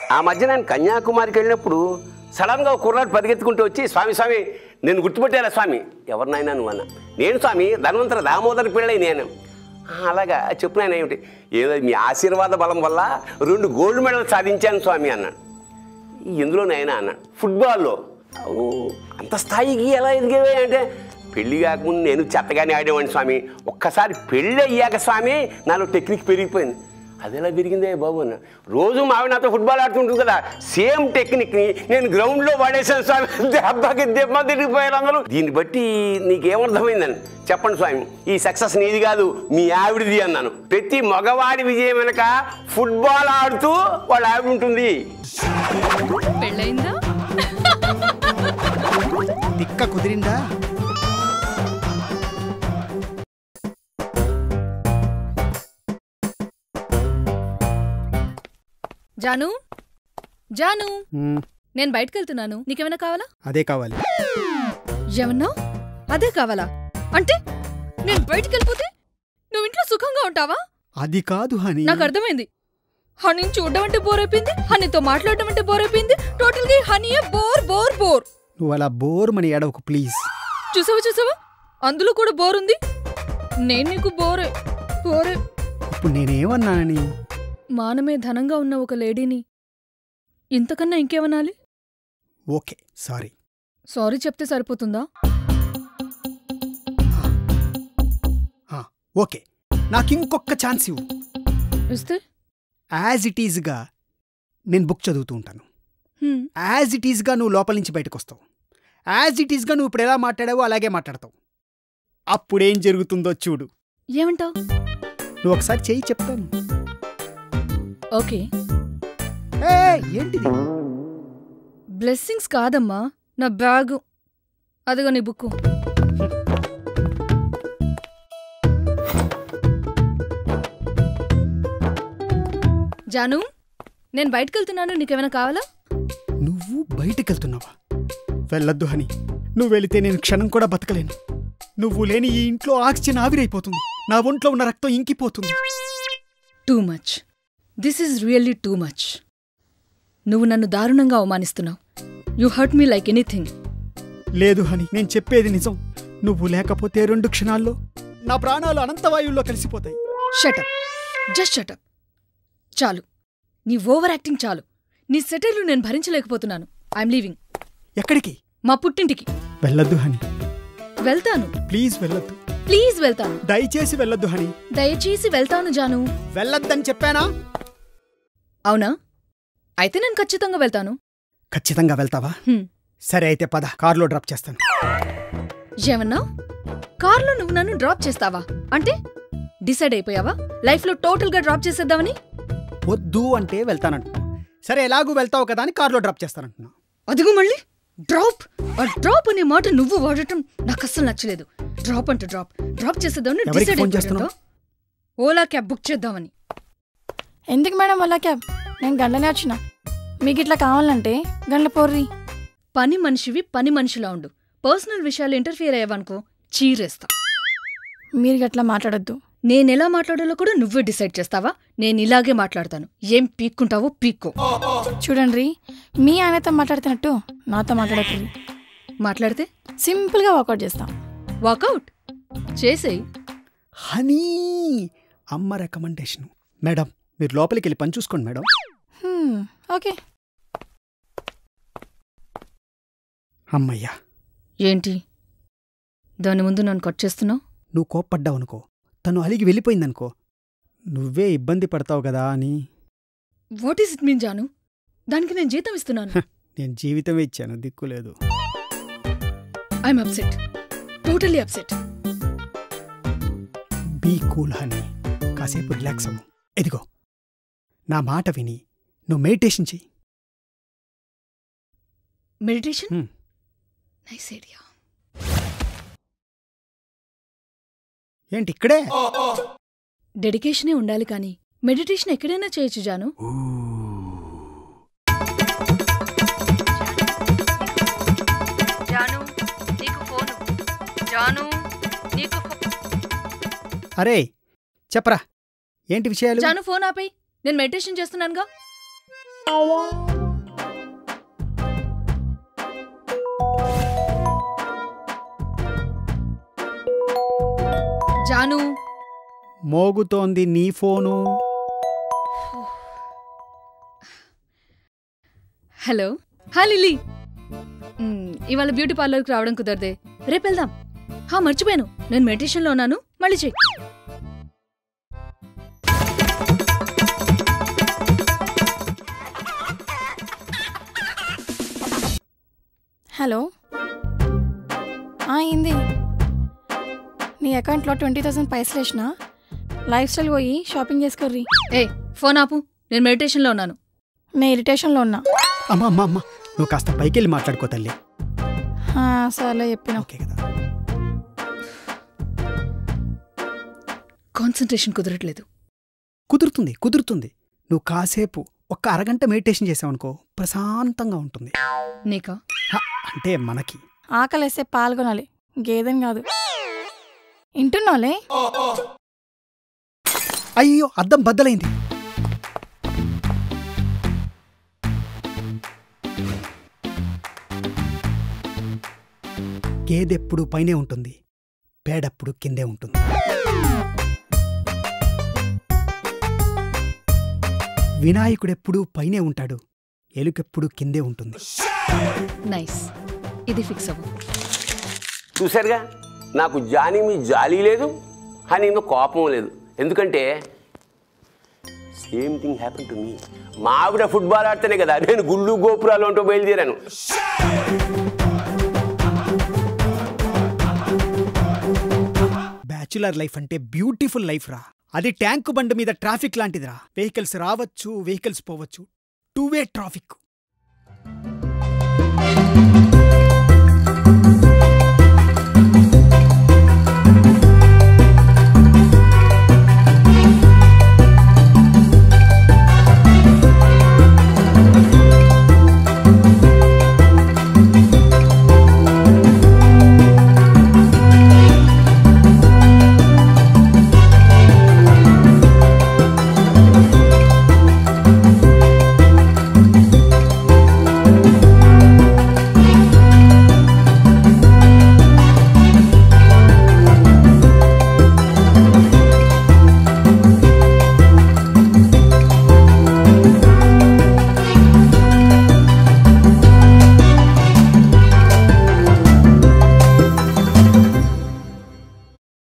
ఆ మధ్య నేను కన్యాకుమారికి వెళ్ళినప్పుడు సడన్గా ఒక కుర్రాడు పరిగెత్తుకుంటూ వచ్చి స్వామి స్వామి నేను గుర్తుపెట్టారా స్వామి ఎవరినైనా నువ్వు అన్న నేను స్వామి ధన్వంతర దామోదర పిళ్ళై నేను "ఆ, అలాగా చెప్పు నాయన ఏమిటి ఏదో మీ ఆశీర్వాద బలం వల్ల రెండు గోల్డ్ మెడల్ సాధించాను స్వామి అన్నాడు ఎందులోనైనా అన్నాడు ఫుట్బాల్లో ఓ అంత స్థాయికి ఎలా ఎదిగేవే అంటే పెళ్లి కాకముందు నేను చెత్తగానే ఆడేవాడిని స్వామి ఒక్కసారి పెళ్ళి అయ్యాక స్వామి నాలో టెక్నిక్ పెరిగిపోయింది అది ఎలా పెరిగిందే బాబు అన్న రోజు మావి నాతో ఫుట్బాల్ ఆడుతుంటుంది కదా సేమ్ టెక్నిక్ని నేను గ్రౌండ్లో వాడేశాను స్వామి దెబ్బకి దెబ్బ తిరిగిపోయారు అందరూ దీన్ని బట్టి నీకేమర్థమైందని చెప్పండి స్వామి ఈ సక్సెస్ నీది కాదు మీ ఆవిడది అన్నాను ప్రతి మగవాడి విజయం వెనక ఫుట్బాల్ ఆడుతూ వాళ్ళ ఆవిడ ఉంటుంది పెళ్ళయిందా తిక్క కుదిరిందా జాను జాను మ్మ్, నేను బయటకు వెళ్తున్నాను నీకేమైనా కావాలా అదే కావాలి ఏమన్నా అదే కావాలా అంటే నేను బయటికి వెళ్ళిపోతే నువ్వు ఇంట్లో సుఖంగా ఉంటావా అది కాదు హనీ నాకు అర్థమైంది హనీని చూడడం అంటే బోర్ అయిపోయింది హనీతో మాట్లాడడం అంటే బోర్ అయిపోయింది టోటల్ గా హనీయే బోర్ బోర్ బోర్ నువ్వు అలా బోర్ మని ఏడవకు ప్లీజ్ చూసావా చూసావా అందులో కూడా బోర్ ఉంది నేను నీకు బోరే బోరే ఇప్పుడు నేనేమన్నానని మానమే ధనంగా ఉన్న ఒక లేడీని ఇంతకన్నా ఇంకేమనాలి ఓకే సారీ సారీ చెప్తే సరిపోతుందా ఆ, ఓకే నాకు ఇంకొక ఛాన్స్ ఇవ్వు ఇస్తే యాజ్ ఇట్ ఈజ్గా నేను బుక్ చదువుతూ ఉంటాను హ్మ్, యాజ్ ఇట్ ఈజ్గా నువ్వు లోపల నుంచి బయటకు వస్తావు యాజ్ ఇట్ ఈజ్గా నువ్వు ఇప్పుడు ఎలా మాట్లాడావో అలాగే మాట్లాడతావు అప్పుడేం జరుగుతుందో చూడు ఏమంటావ్ నువ్వు ఒకసారి చెయ్యి చెప్తాను ఓకే ఏ ఏంటిది బ్లెస్సింగ్స్ కాదమ్మా నా బ్యాగు అదిగో నీ బుక్కు జాను నేను బయటకెళ్తున్నాను నీకేమైనా కావాలా నువ్వు బయటకెళ్తున్నావా వెళ్ళొద్దు హని నువ్వు వెళితే నేను క్షణం కూడా బతకలేను నువ్వు లేని ఈ ఇంట్లో ఆక్సిజన్ ఆవిరైపోతుంది నా ఒంట్లో ఉన్న రక్తం ఇంకిపోతుంది too much this is really too much నువ్వు నన్ను దారుణంగా అవమానిస్తున్నావు you hurt me like anything లేదు హని నేను చెప్పేది నిజం నువ్వు లేకపోతే రెండు క్షణాల్లో నా ప్రాణాలు అనంతవాయువుల్లో కలిసిపోతాయి షటప్ జస్ట్ షటప్ చాలు నీ ఓవర్ యాక్టింగ్ చాలు నీ సెటర్లు నేను భరించలేకపోతున్నాను ఐఎమ్ లీవింగ్ ఎక్కడికి మా పుట్టింటికి వెళ్ళొద్దు హని వెళ్తాను ప్లీజ్ వెళ్ళొద్దు ప్లీజ్ వెళ్తాను దయచేసి వెళ్ళొద్దు హని దయచేసి వెళ్తాను జాను వెళ్ళొద్దని చెప్పానా అవునా అయితే నేను ఖచ్చితంగా వెళ్తాను ఖచ్చితంగా వెళ్తావా హ్మ్. సరే అయితే పద కార్లో డ్రాప్ చేస్తాను ఏమన్నా కార్లో నువ్వు నన్ను డ్రాప్ చేస్తావా అంటే డిసైడ్ అయిపోయావా లైఫ్లో టోటల్గా డ్రాప్ చేసేద్దామని వద్దు అంటే వెళ్తానంటున్నా సరే ఎలాగూ వెళ్తావు కదా అని కార్లో డ్రాప్ చేస్తానంటున్నా అదిగో మళ్ళీ డ్రాప్ ఆ డ్రాప్ అనే మాట నువ్వు వాడటం నాకు అస్సలు నచ్చలేదు డ్రాప్ అంటే డ్రాప్ డ్రాప్ చేసేద్దామని ఎవరికి డిసైడ్ ఫోన్ చేస్తున్నావు? అయిపోయావు ఓలా క్యాబ్ బుక్ చేద్దామని ఎందుకు మేడం అలా క్యాబ్ నేను గంటనే వచ్చిన మీకు ఇట్లా కావాలంటే గంటల పోర్రి పని మనిషివి పని మనిషిలా ఉండు పర్సనల్ విషయాలు ఇంటర్ఫియర్ అయ్యావనుకో చీరేస్తా మీరు గట్లా మాట్లాడొద్దు నేనెలా మాట్లాడాలో కూడా నువ్వే డిసైడ్ చేస్తావా నేను ఇలాగే మాట్లాడతాను ఏం పీక్కుంటావో పీక్కో చూడండి మీ ఆయనతో మాట్లాడుతున్నట్టు నాతో మాట్లాడకండి మాట్లాడితే సింపుల్గా వర్కౌట్ చేస్తాం వాకౌట్ చేసేయి హనీ అమ్మ రికమెండేషన్ మేడం మీరు లోపలికి వెళ్ళి పని చూసుకోండి మేడం హ్మ్, ఓకే అమ్మయ్యా ఏంటి దాని ముందు నన్ను కట్ చేస్తున్నావు నువ్వు కోప్పడ్డావు అనుకో తను అలిగి వెళ్ళిపోయిందనుకో నువ్వే ఇబ్బంది పడతావు కదా అని వాట్ ఈస్ ఇట్ మీన్ జాను దానికి నేను జీతం ఇస్తున్నాను నేను జీవితమే ఇచ్చాను దిక్కులేదు I'm upset totally upset be cool honey కాసేపు రిలాక్స్ అవ్వు ఎదిగో నా మాట విని నువ్వు మెడిటేషన్ చెయ్యి మెడిటేషన్ Hmm. నైస్ ఐడియా ఏంటి ఇక్కడే డెడికేషనే ఉండాలి కానీ మెడిటేషన్ ఎక్కడైనా చేయొచ్చు జాను జాను నీకు ఫోను జాను నీకు అరే చెప్పరా ఏంటి విషయాలు జాను ఫోన్ ఆపేయ్ నేను మెడిటేషన్ చేస్తున్నానుగా జాను మోగుతోంది నీ ఫోను హలో హా లిల్లీ మ్, ఇవాళ బ్యూటీ పార్లర్కి రావడం కుదరదే రేపు వెళ్దాం హా మర్చిపోయాను నేను మెడిటేషన్లో ఉన్నాను మళ్ళీ చెయ్యి హలో ఆ, అయింది నీ అకౌంట్లో ట్వంటీ థౌసండ్ పైసలు వేసిన లైఫ్ స్టైల్ పోయి షాపింగ్ చేసుకోర్రి ఏ ఫోన్ ఆపు నేను మెడిటేషన్లో ఉన్నాను నేను ఇరిటేషన్లో ఉన్నా అమ్మా అమ్మా అమ్మా నువ్వు కాస్త పైకి వెళ్ళి మాట్లాడుకో తల్లి ఆ, సర్లే చెప్పిన ఓకే కదా కాన్సన్ట్రేషన్ కుదరట్లేదు కుదురుతుంది కుదురుతుంది నువ్వు కాసేపు ఒక్క అరగంట మెడిటేషన్ చేసావనుకో ప్రశాంతంగా ఉంటుంది నీకా హ, అంటే మనకి ఆకలేస్తే పాల్గొనాలి గేదెని కాదు వింటున్నావులే అయ్యో అద్దం బద్దలైంది గేదెప్పుడు పైనే ఉంటుంది పేడప్పుడు కిందే ఉంటుంది వినాయకుడెప్పుడూ పైనే ఉంటాడు ఎలుకెప్పుడు కిందే ఉంటుంది నైస్ ఇది ఫిక్స్ అవ్వు చూశారుగా నాకు జానీ మీ జాలీ లేదు హనీ మీద కోపం లేదు ఎందుకంటే same thing happen to me మా ఆవిడ ఫుట్బాల్ ఆడితేనే కదా నేను గుళ్ళు గోపురాలు అంటూ బయలుదేరాను బ్యాచులర్ లైఫ్ అంటే బ్యూటిఫుల్ లైఫ్ రా అది ట్యాంక్ బండ్ మీద ట్రాఫిక్ లాంటిదిరా వెహికల్స్ రావచ్చు వెహికల్స్ పోవచ్చు టూ వే ట్రాఫిక్